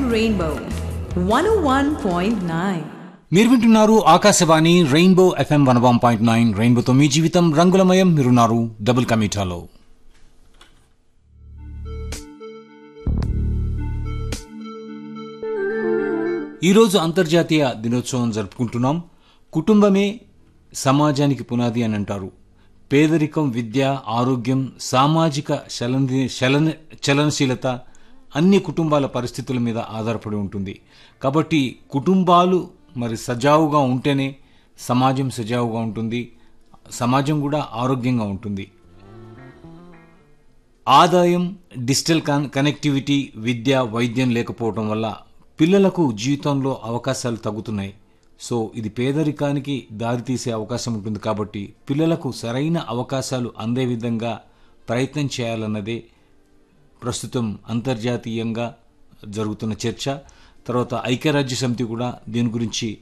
Rainbow 101.9. మీరు వింటున్నారు Akashvani rainbow FM one one point nine రెయిన్బోతో మీ జీవితం రంగులమయం మీరున్నారు డబుల్ కమీటాలో ఈరోజు అంతర్జాతీయ దినోత్సవం జరుపుకుంటున్నాం కుటుంబమే సమాజానికి పునాది అని అంటారు పేదరికం విద్య ఆరోగ్యం సామాజిక చలన చలన చలనశీలత అన్ని కుటుంబాల పరిస్థితుల మీద ఆధారపడి ఉంటుంది కాబట్టి కుటుంబాలు మరి సజావుగా ఉంటేనే సమాజం సజావుగా ఉంటుంది సమాజం కూడా ఆరోగ్యంగా ఉంటుంది ఆదాయం డిజిటల్ కన్ కనెక్టివిటీ విద్య వైద్యం లేకపోవడం వల్ల పిల్లలకు జీవితంలో అవకాశాలు తగ్గుతున్నాయి సో ఇది పేదరికానికి దారితీసే అవకాశం ఉంటుంది కాబట్టి పిల్లలకు సరైన అవకాశాలు అందే విధంగా ప్రయత్నం చేయాలన్నదే ప్రస్తుతం అంతర్జాతీయంగా జరుగుతున్న చర్చ తర్వాత ఐక్యరాజ్య సమితి కూడా దీని గురించి